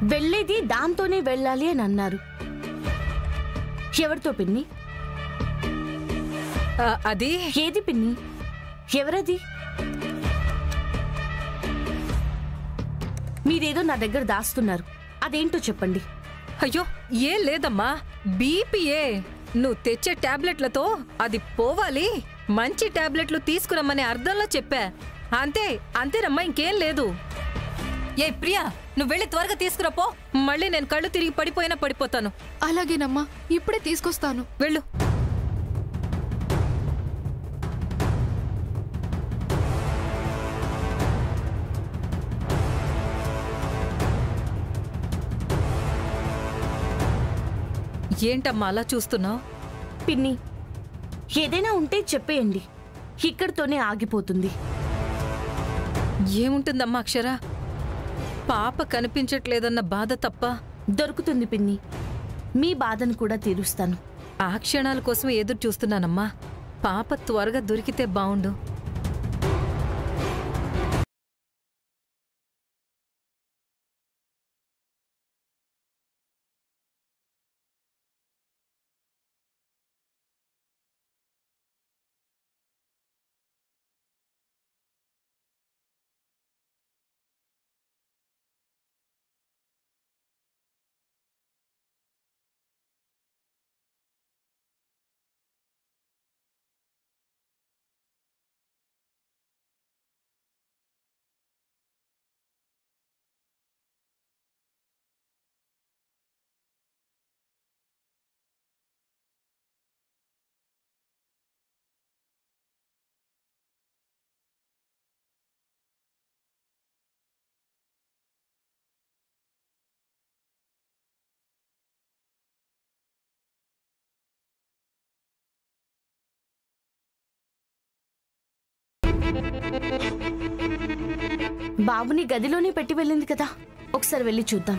వెళ్ళేది దాంతోనే వెళ్ళాలి అని అన్నారు ఎవరితో పిన్ని ఆ, అది ఏది పిన్ని ఎవరది మీరేదో నా దగ్గర దాస్తున్నారు అదేంటో చెప్పండి అయ్యో ఏం లేదమ్మా బీపీఏ నువ్వు తెచ్చే టాబ్లెట్లతో అది పోవాలి మంచి టాబ్లెట్లు తీసుకురమ్మనే అర్థంలో చెప్పా అంతే అంతేనమ్మా ఇంకేం లేదు ఏ ప్రియా నువ్వు వెళ్ళి త్వరగా తీసుకురాపో మళ్ళీ నేను కళ్ళు తిరిగి పడిపోయినా పడిపోతాను అలాగేనమ్మా ఇప్పుడే తీసుకొస్తాను వెళ్ళు ఏంటమ్మా అలా చూస్తున్నావు పిన్ని ఏదైనా ఉంటే చెప్పేయండి ఇక్కడితోనే ఆగిపోతుంది ఏముంటుందమ్మా అక్షర పాప కనిపించట్లేదన్న బాధ తప్ప దొరుకుతుంది పిన్ని మీ బాధను కూడా తీరుస్తాను ఆ క్షణాల కోసం ఎదురు చూస్తున్నానమ్మా పాప త్వరగా దొరికితే బావుండు బాబుని గదిలోనే పెట్టి వెళ్ళింది కదా ఒకసారి వెళ్ళి చూద్దాం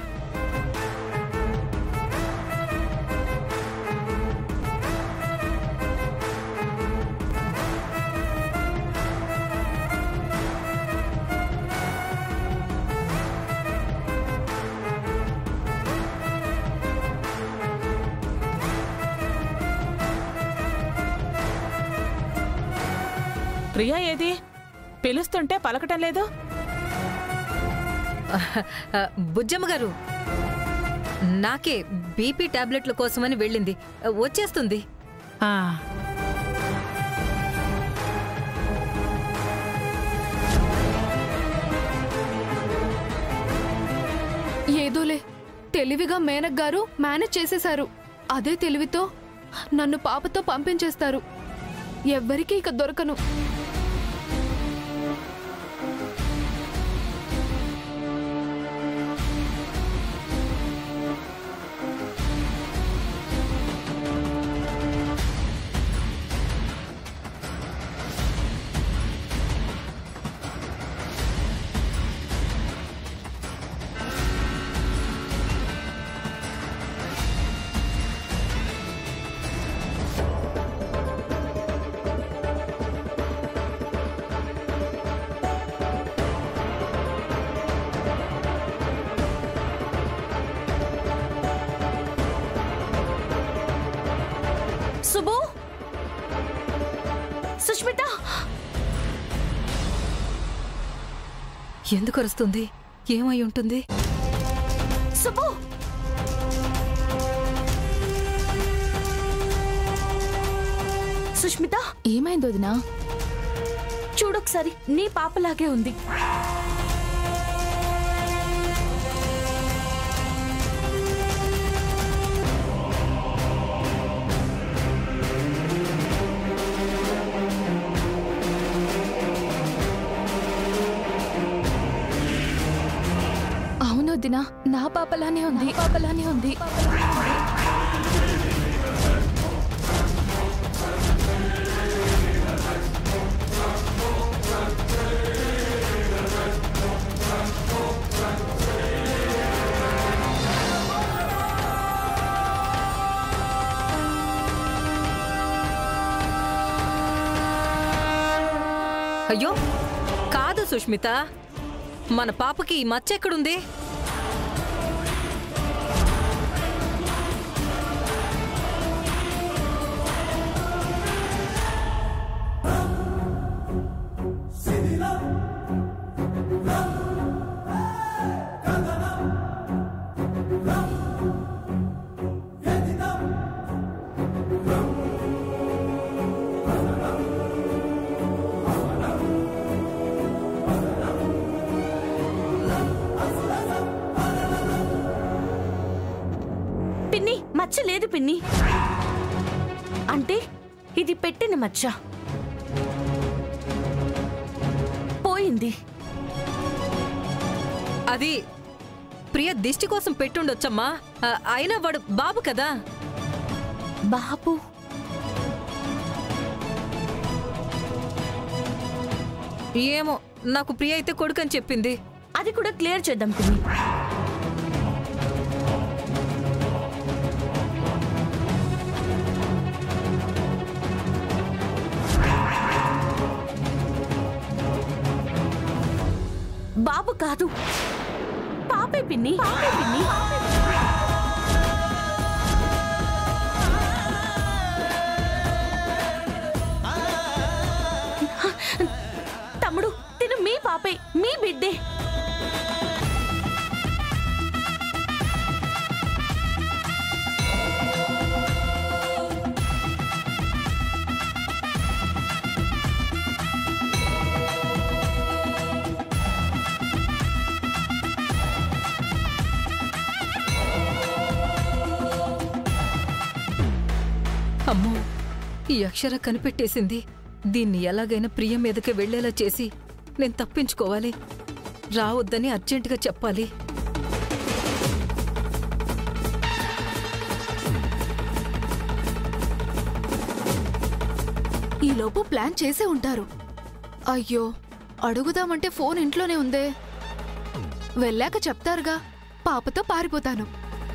ప్రియా ఏది పిలుస్తుంటే పలకటం లేదు ఆ, బుజ్జమ్మ గారు నాకే బీపీ టాబ్లెట్ల కోసమని వెళ్ళింది వచ్చేస్తుంది ఆ, ఏదోలే తెలివిగా మేనక్ గారు మేనేజ్ చేసేశారు అదే తెలివితో నన్ను పాపతో పంపించేస్తారు ఎవ్వరికీ ఇక దొరకను సుబ్బు సుష్మిత ఎందుకు అరుస్తుంది ఏమై ఉంటుంది సుబ్బు సుష్మిత ఏమైంది వదినా చూడొకసారి నీ పాపలాగే ఉంది అవును వదినా నా పాపలానే ఉంది పాపలానే ఉంది అయ్యో కాదు సుష్మిత మన పాపకి ఈ మచ్చ ఎక్కడుంది మచ్చ లేదు పిన్ని అంటే ఇది పెట్టిన మచ్చ పోయింది అది ప్రియ దిష్టి కోసం పెట్టుండొచ్చమ్మా ఆ, అయినా వాడు బాబు కదా బాబు ఏమో నాకు ప్రియ అయితే కొడుకని చెప్పింది అది కూడా క్లియర్ చేద్దాం పిన్ని బాబు కాదు పాపే పిన్ని పాపే పిన్ని తమ్ముడు తిను మీ పాపే మీ బిడ్డే అమ్మో ఈ అక్షర కనిపెట్టేసింది దీన్ని ఎలాగైనా ప్రియ మీదకి వెళ్లేలా చేసి నేను తప్పించుకోవాలి రావద్దని అర్జెంటుగా చెప్పాలి ఈలోపు ప్లాన్ చేసే ఉంటారు అయ్యో అడుగుదామంటే ఫోన్ ఇంట్లోనే ఉందే వెళ్ళాక చెప్తారుగా పాపతో పారిపోతాను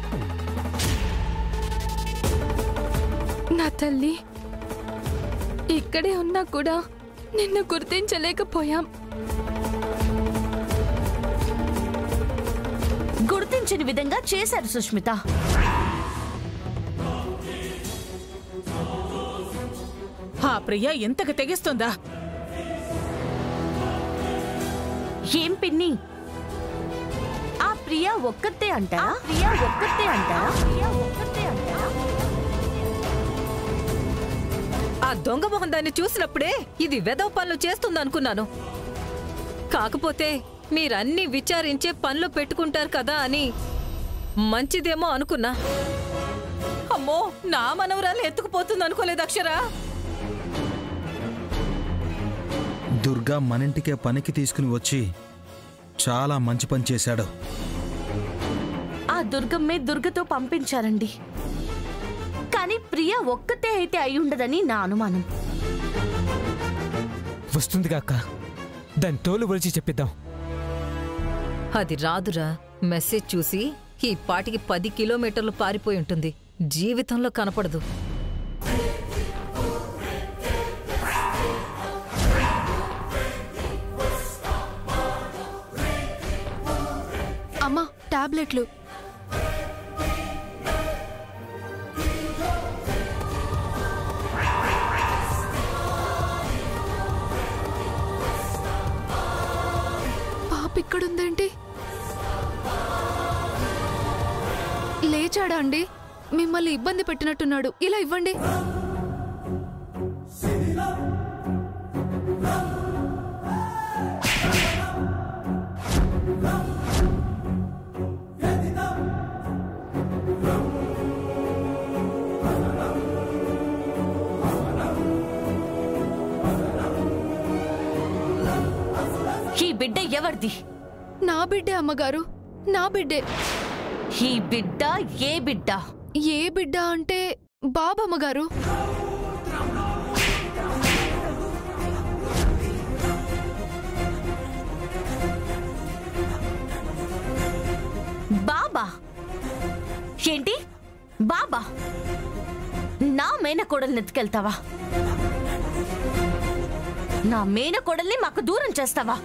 నా తల్లి ఇక్కడే ఉన్నా కూడా నిన్ను గుర్తించలేకపోయాం గుర్తించని విధంగా చేశారు సుష్మిత ఆ ప్రియ ఎంతకు తెగిస్తుందా ఏం పిన్ని ఆ ప్రియా ఒక్కతే అంటారా ప్రియా ఒక్కతే అంటారా ప్రియా ఒక్కతే అంటారా ఆ దొంగ మొహం దాన్ని చూసినప్పుడే ఇది వెదవ పనులు చేస్తుందనుకున్నాను కాకపోతే మీరన్నీ విచారించే పనులు పెట్టుకుంటారు కదా అని మంచిదేమో అనుకున్నా అమ్మో నా మనవరాలు ఎత్తుకుపోతుంది అనుకోలేదు అక్షరా దుర్గా మనింటికే పనికి తీసుకుని వచ్చి చాలా మంచి పని చేశాడు ఆ దుర్గమ్మే దుర్గతో పంపించారండి కానీ ప్రియ ఒక్కతే అయితే అయి ఉండదని నా అనుమానం వస్తుందిగా అక్క దాని తోలు ఒలిచి చెప్పిద్దాం అది రాదురా మెసేజ్ చూసి ఈ పాటికి పది కిలోమీటర్లు పారిపోయి ఉంటుంది జీవితంలో కనపడదు అమ్మా టాబ్లెట్లు పాప ఇక్కడుందేంటి లేచాడా అండి మిమ్మల్ని ఇబ్బంది పెట్టినట్టున్నాడు ఇలా ఇవ్వండి ఈ బిడ్డ ఎవరిది నా బిడ్డే అమ్మగారు నా బిడ్డే ఈ బిడ్డ ఏ బిడ్డ ఏ బిడ్డ అంటే బాబమ్మగారు బాబా ఏంటి బాబా నా మేనకోడల్ని ఎత్తుకెళ్తావా నా మేనకోడల్ని మాకు దూరం చేస్తావా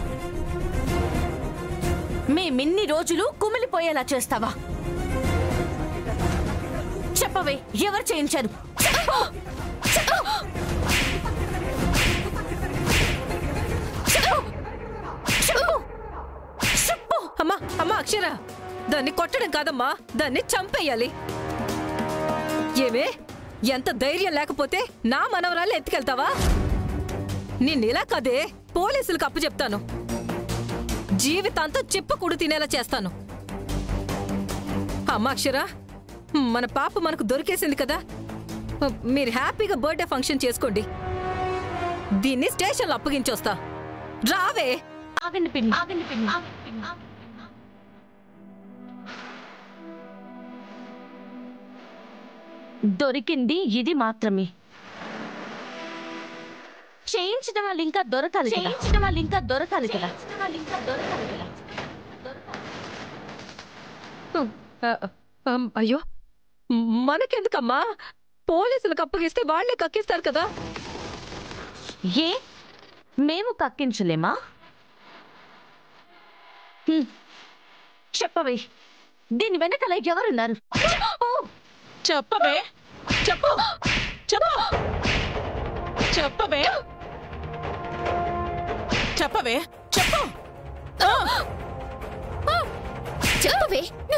మేమిన్ని రోజులు కుమిలిపోయేలా చేస్తావా చెప్పవే ఎవరు చేయించారు చెప్పు! చెప్పు! చెప్పు! చెప్పు! చెప్పు! అమ్మా అమ్మా అక్షర దాన్ని కొట్టడం కాదమ్మా దాన్ని చంపేయాలి ఏమే ఎంత ధైర్యం లేకపోతే నా మనవరాలు ఎత్తుకెళ్తావా నిన్నిలా కదే పోలీసులకు అప్పు చెప్తాను జీవితాంతం చిప్పకూడు తినేలా చేస్తాను అమ్మా అక్షర మన పాప మనకు దొరికేసింది కదా మీరు హ్యాపీగా బర్త్డే ఫంక్షన్ చేసుకోండి దీన్ని స్టేషన్లో అప్పగించొస్తా రావే ఆగండి పిన్ని ఆగండి పిన్ని దొరికింది ఇది మాత్రమే చేయించిన వాళ్ళు ఇంకా దొరకాలి చేయించిన వాళ్ళు ఇంకా దొరకాలి కదా వాళ్ళు ఇంకా దొరకాలి కదా ఆ, ఆ, అయ్యో మనకెందుకమ్మా పోలీసులకు అప్పగిస్తే వాళ్ళే కక్కిస్తారు కదా ఏ మేము కక్కించలేమా హ్మ్. చెప్పవే దీని వెనకాల ఎవరున్నారు ఓ! చెప్పవే చెప్పు చెప్పు చెప్పవే చెప్పవే చెప్పు ఆ, చెప్పవే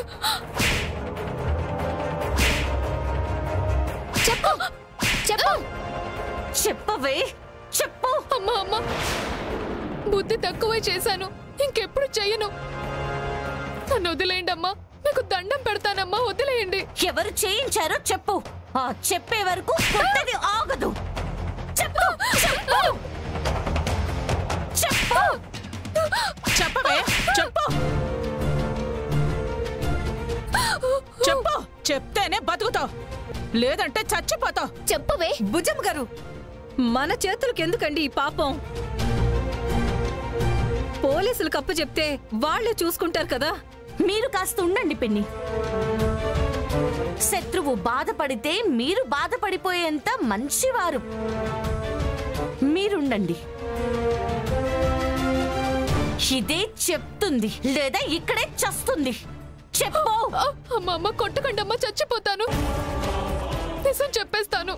చెప్పు చెప్పు చెప్పవే చెప్పు అమ్మా అమ్మా బుద్ధి తక్కువే చేశాను ఇంకెప్పుడు చెయ్యను నన్ను వదిలేయండి అమ్మా మీకు దండం పెడతానమ్మా వదిలేయండి ఎవరు చేయించారో చెప్పు ఆ చెప్పే వరకు పుట్టది ఆగదు చెప్పు చెప్పు చెప్పు చెప్పవే చెప్పు చెప్పు చెప్తేనే బతుకుతావు లేదంటే చచ్చిపోతావు చెప్పవే భుజం గారు మన చేతులకు ఎందుకండి ఈ పాపం పోలీసులకు అప్పు చెప్తే వాళ్ళే చూసుకుంటారు కదా మీరు కాస్త ఉండండి పిన్ని శత్రువు బాధపడితే మీరు బాధపడిపోయేంత మంచివారు మీరుండండి ఇదే చెప్తుంది లేదా ఇక్కడే చస్తుంది చెప్పు ఆ, అమ్మ అమ్మ కొట్టకండి అమ్మ చచ్చిపోతాను నిజం చెప్పేస్తాను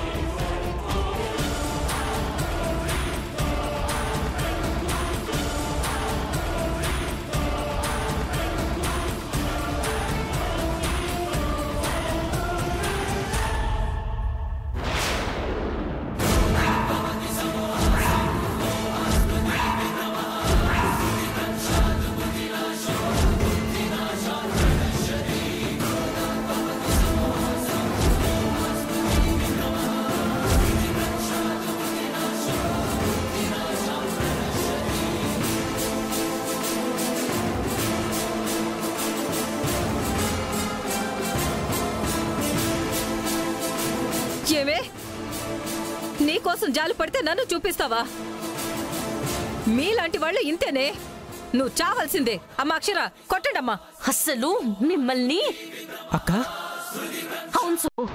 ఏమే నీకోసం జాలి పడితే నన్ను చూపిస్తావా మీలాంటి వాళ్ళు ఇంతేనే నువ్వు చావాల్సిందే అమ్మా అక్షర కొట్టడమ్మా అసలు మిమ్మల్ని అక్క అవును సుబ్బు.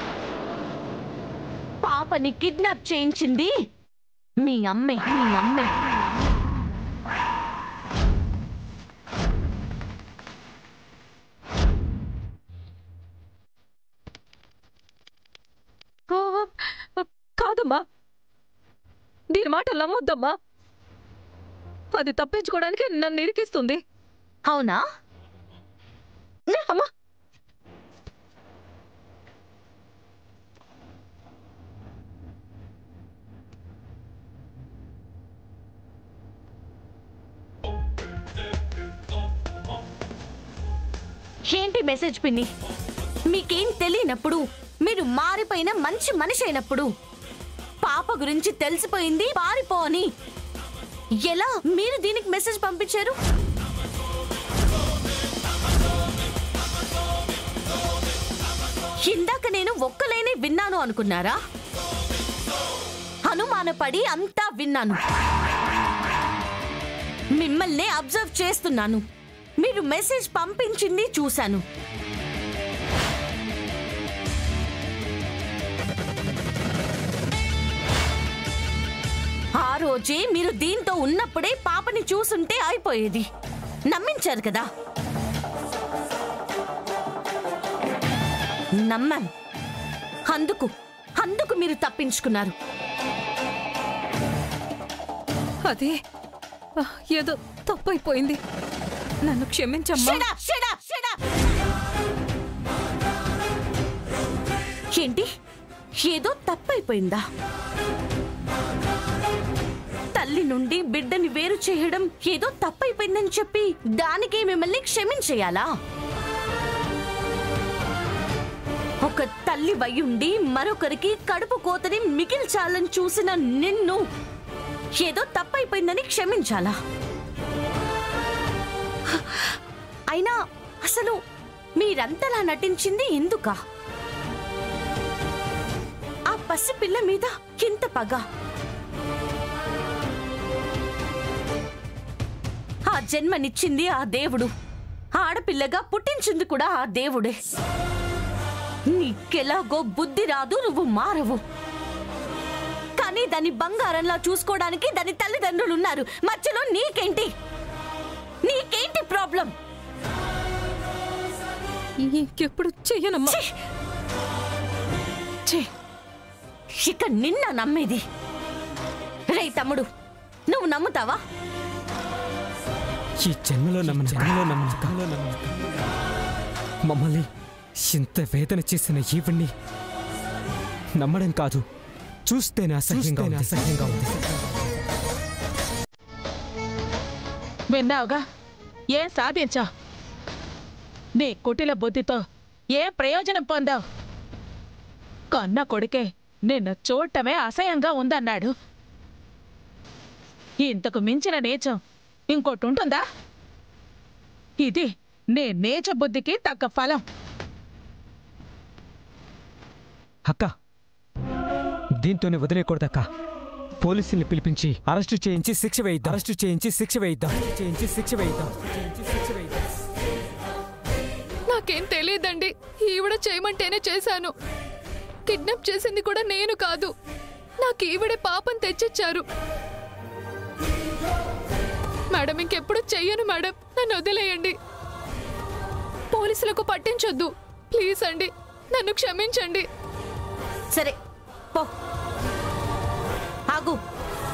పాపని కిడ్నాప్ చేయించింది మీ అమ్మే మీ అమ్మే ఆ, కాదమ్మా దీని మాట నమ్మొద్దమ్మా అది తప్పించుకోవడానికి నన్ను ఇరికిస్తుంది అవునా అమ్మా ఏంటి మెసేజ్ పిన్ని మీకేం తెలియనప్పుడు మీరు మారిపోయిన మంచి మనిషి అయినప్పుడు పాప గురించి తెలిసిపోయింది పారిపో అని ఎలా మీరు దీనికి మెసేజ్ పంపించారు ఇందాక నేను ఒక్కలేనే విన్నాను అనుకున్నారా అనుమానపడి అంతా విన్నాను మిమ్మల్నే అబ్జర్వ్ చేస్తున్నాను మీరు మెసేజ్ పంపించింది చూశాను ఆ రోజే మీరు దీంతో ఉన్నప్పుడే పాపని చూసుంటే అయిపోయేది నమ్మించారు కదా నమ్మాను అందుకు అందుకు మీరు తప్పించుకున్నారు అదే ఆ, ఏదో తప్పైపోయింది నన్ను క్షమించమ్మా Shut up, shut up, shut up. ఏంటి ఏదో తప్పైపోయిందా తల్లి నుండి బిడ్డని వేరు చేయడం ఏదో తప్పైపోయిందని చెప్పి దానికి మిమ్మల్ని క్షమించేయాలా ఒక తల్లి వయ్యుండి మరొకరికి కడుపు కోతని మిగిల్చాలని చూసిన నిన్ను ఏదో తప్పైపోయిందని క్షమించాలా అయినా అసలు మీరంతలా నటించింది ఎందుకా ఆ పసిపిల్ల మీద ఎంత పగ ఆ జన్మనిచ్చింది ఆ దేవుడు ఆడపిల్లగా పుట్టించింది కూడా ఆ దేవుడే నీకెలాగో బుద్ధి రాదు నువ్వు మారవు కానీ దాన్ని బంగారంలా చూసుకోవడానికి దాని తల్లిదండ్రులు ఉన్నారు మధ్యలో నీకేంటి నీకేంటి ప్రాబ్లం ఇంకెప్పుడు చెయ్యనమ్మా ఛీ! ఇక నిన్న నమ్మేది రే తమ్ముడు నువ్వు నమ్ముతావా ఈ జన్మలో నమ్మన జన్మలో నమ్మనక్క మమ్మల్ని ఇంత వేదన చేసిన ఈవిడ్ని నమ్మడం కాదు చూస్తేనే అసహ్యంగా ఉంది. అసహ్యంగా ఉంది విన్నావుగా ఏం సాధించా నీ కుటిల బుద్ధితో ఏ ప్రయోజనం పొందావు కన్న కొడుకే నిన్ను చూడటమే అసహ్యంగా ఉందన్నాడు ఇంతకు మించిన నీచం ఇంకోటి ఉంటుందా ఇది నీ నీచ బుద్ధికి తగ్గ ఫలం అక్క దీంతోనే వదిలేయకూడదక్క పోలీసుల్ని పిలిపించి అరెస్టు చేయించి శిక్ష వేయిద్దాం అరెస్టు చేయించి శిక్ష వేయిద్దాం చేయించి శిక్ష వేయిద్దాం చేయించి శిక్ష వేయిద్దాం నాకేం తెలియదండి ఈవిడ చేయమంటేనే చేశాను కిడ్నాప్ చేసింది కూడా నేను కాదు నాకు ఈవిడే పాపం తెచ్చిచ్చారు మేడం ఇంకెప్పుడు చెయ్యను మేడం నన్ను వదిలేయండి పోలీసులకు పట్టించొద్దు ప్లీజ్ అండి నన్ను క్షమించండి సరే పో ఆగు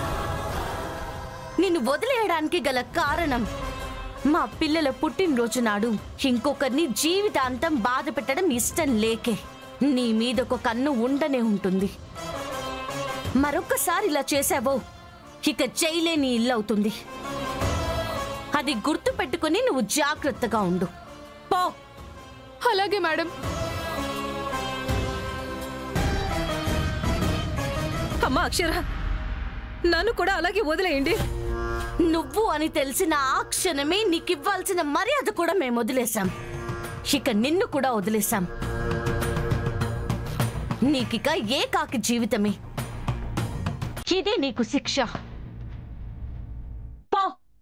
నిన్ను వదిలేయడానికి గల కారణం మా పిల్లల పుట్టినరోజు నాడు ఇంకొకరిని జీవితాంతం బాధ పెట్టడం ఇష్టం లేకే నీ మీద ఒక కన్ను ఉండనే ఉంటుంది మరొక్కసారి ఇలా చేసావో ఇక జైలే నీ ఇల్లు అవుతుంది అది గుర్తు పెట్టుకుని నువ్వు జాగ్రత్తగా ఉండు పో అలాగే మేడం అమ్మా అక్షర నన్ను కూడా అలాగే వదిలేయండి నువ్వు అని తెలిసిన ఆ క్షణమే నీకివ్వాల్సిన మర్యాద కూడా మేము వదిలేశాం ఇక నిన్ను కూడా వదిలేశాం నీకిక ఏ కాకి జీవితమే ఇదే నీకు శిక్ష పో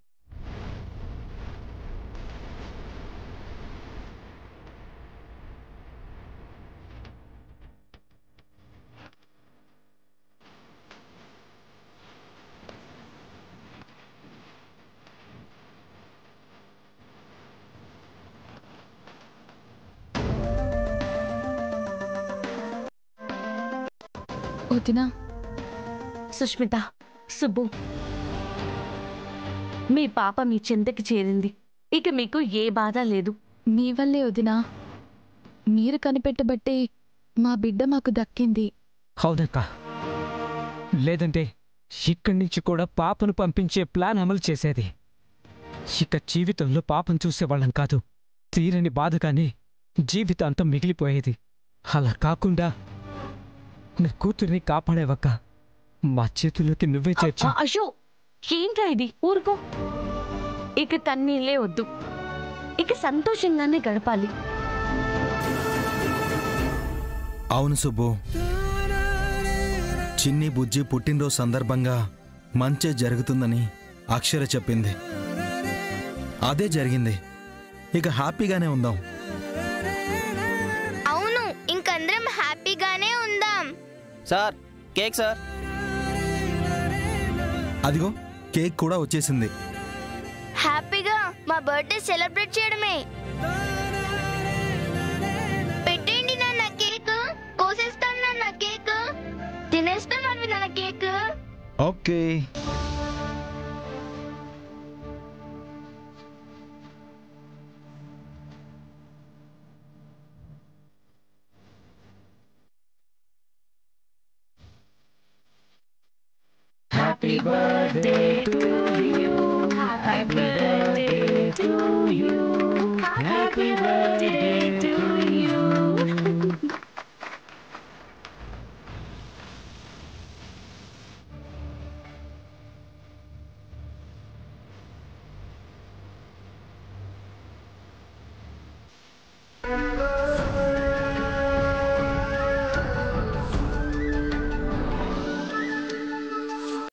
వదినా సుష్మిత సుబ్బు మీ పాప మీ చింతకి చేరింది ఇక మీకు ఏ బాధ లేదు మీ వల్లే వదినా మీరు కనిపెట్టబట్టే మా బిడ్డ మాకు దక్కింది అవునక్క లేదంటే ఇక్కడి నుంచి కూడా పాపను పంపించే ప్లాన్ అమలు చేసేది ఇక జీవితంలో పాపం చూసేవాళ్ళం కాదు తీరని బాధగానే జీవితాంతం మిగిలిపోయేది అలా కాకుండా నా కూతుర్ని కాపాడేవక్క మా చేతుల్లోకి నువ్వే చేర్చు ఆ, అశో ఏంట్రా ఇది ఊరుకో ఇక కన్నీళ్ళే వద్దు ఇక సంతోషంగానే గడపాలి అవును సుబ్బు చిన్ని బుజ్జి పుట్టినరోజు సందర్భంగా మంచే జరుగుతుందని అక్షర చెప్పింది అదే జరిగింది ఇక హ్యాపీగానే ఉందాం అవును ఇంకందరం హ్యాపీగానే ఉందాం సార్ కేక్ సార్ అదిగో కేక్ కూడా వచ్చేసింది హ్యాపీగా మా బర్త్డే సెలబ్రేట్ చేయడమే పెట్టేయండి నాన్న కేక్ కోసేస్తాను నాన్న కేక్ తినేస్తాం అవి నాన్న cake okay happy birthday to you happy